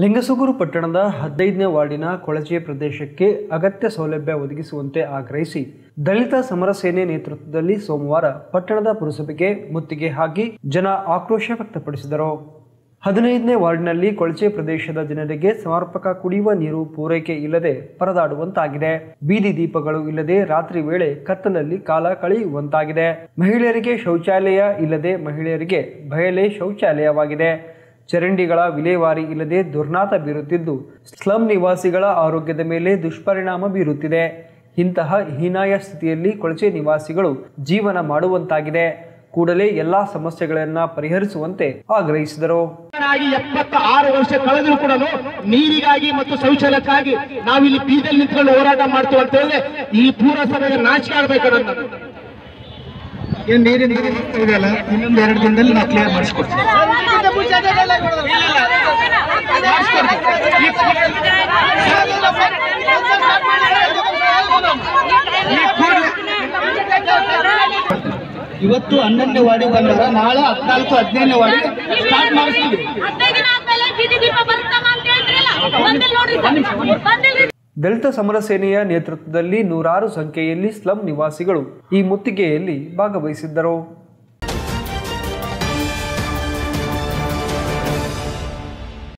ಲಿಂಗಸುಗೂರು ಪಟ್ಟಣದ ಹದಿನೈದನೇ ವಾರ್ಡಿನ ಕೊಳಚೆ ಪ್ರದೇಶಕ್ಕೆ ಅಗತ್ಯ ಸೌಲಭ್ಯ ಒದಗಿಸುವಂತೆ ಆಗ್ರಹಿಸಿ ದಲಿತ ಸಮರ ಸೇನೆ ನೇತೃತ್ವದಲ್ಲಿ ಸೋಮವಾರ ಪಟ್ಟಣದ ಪುರಸಭೆಗೆ ಮುತ್ತಿಗೆ ಹಾಕಿ ಜನ ಆಕ್ರೋಶ ವ್ಯಕ್ತಪಡಿಸಿದರು ಹದಿನೈದನೇ ವಾರ್ಡ್ನಲ್ಲಿ ಕೊಳಚೆ ಪ್ರದೇಶದ ಜನರಿಗೆ ಸಮರ್ಪಕ ಕುಡಿಯುವ ನೀರು ಪೂರೈಕೆ ಇಲ್ಲದೆ ಪರದಾಡುವಂತಾಗಿದೆ ಬೀದಿ ದೀಪಗಳು ಇಲ್ಲದೆ ರಾತ್ರಿ ವೇಳೆ ಕತ್ತಲಲ್ಲಿ ಕಾಲ ಕಳೆಯುವಂತಾಗಿದೆ ಮಹಿಳೆಯರಿಗೆ ಶೌಚಾಲಯ ಇಲ್ಲದೆ ಮಹಿಳೆಯರಿಗೆ ಬಯಲೇ ಶೌಚಾಲಯವಾಗಿದೆ ಚರಂಡಿಗಳ ವಿಲೇವಾರಿ ಇಲ್ಲದೆ ದುರ್ನಾತ ಬೀರುತ್ತಿದ್ದು ಸ್ಲಂ ನಿವಾಸಿಗಳ ಆರೋಗ್ಯದ ಮೇಲೆ ದುಷ್ಪರಿಣಾಮ ಬೀರುತ್ತಿದೆ ಇಂತಹ ಹೀನಾಯ ಸ್ಥಿತಿಯಲ್ಲಿ ಕೊಳಚೆ ನಿವಾಸಿಗಳು ಜೀವನ ಮಾಡುವಂತಾಗಿದೆ ಕೂಡಲೇ ಎಲ್ಲಾ ಸಮಸ್ಯೆಗಳನ್ನ ಪರಿಹರಿಸುವಂತೆ ಆಗ್ರಹಿಸಿದರು ಆಗಿ ಎಪ್ಪತ್ತ ಆರು ವರ್ಷ ಕಳೆದರೂ ಕೂಡ ನೀರಿಗಾಗಿ ಮತ್ತು ಶೌಚಾಲಯಕ್ಕಾಗಿ ನಾವಿಲ್ಲಿ ಬೀದಲ್ಲಿ ನಿಂತ್ಕೊಂಡು ಹೋರಾಟ ಮಾಡ್ತೀವಿ ಅಂತ ಹೇಳಿದ್ರೆ ಈ ಪುರಸಭೆಗೆ ನಾಚಿಕೆ ಆಗ್ಬೇಕು ನನ್ನದು ಏನ್ ನೀರಿನ ಇದೆಯಲ್ಲ ಇನ್ನೊಂದು ಎರಡು ದಿನದಲ್ಲಿ ನಾವು ಕ್ಲಿಯರ್ ಮಾಡಿಸ್ಕೊಡ್ತೀವಿ ಇವತ್ತು ಹನ್ನೊಂದನೇ ವಾರ್ಡಿಗೆ ಬಂದಾಗ ನಾಳೆ ಹದಿನಾಲ್ಕು ಹದಿನೈದನೇ ವಾರ್ಡಿಗೆ ಸ್ಟಾರ್ಟ್ ಮಾಡಿಸ್ತೀವಿ ಹದಿನೈದು ದಿನ ಆದ್ಮೇಲೆ ಬೀದಿ ದೀಪ ಬರುತ್ತಮ್ಮ ಅಂತ ಹೇಳಿದ್ರಲ್ಲ ಬಂದಿಲ್ಲ ನೋಡ್ರಿ ಸರ್ ಬಂದಿಲ್ಲ ದಲಿತ ಸಮರ ಸೇನೆಯ ನೇತೃತ್ವದಲ್ಲಿ ನೂರಾರು ಸಂಖ್ಯೆಯಲ್ಲಿ ಸ್ಲಂ ನಿವಾಸಿಗಳು ಈ ಮುತ್ತಿಗೆಯಲ್ಲಿ ಭಾಗವಹಿಸಿದ್ದರು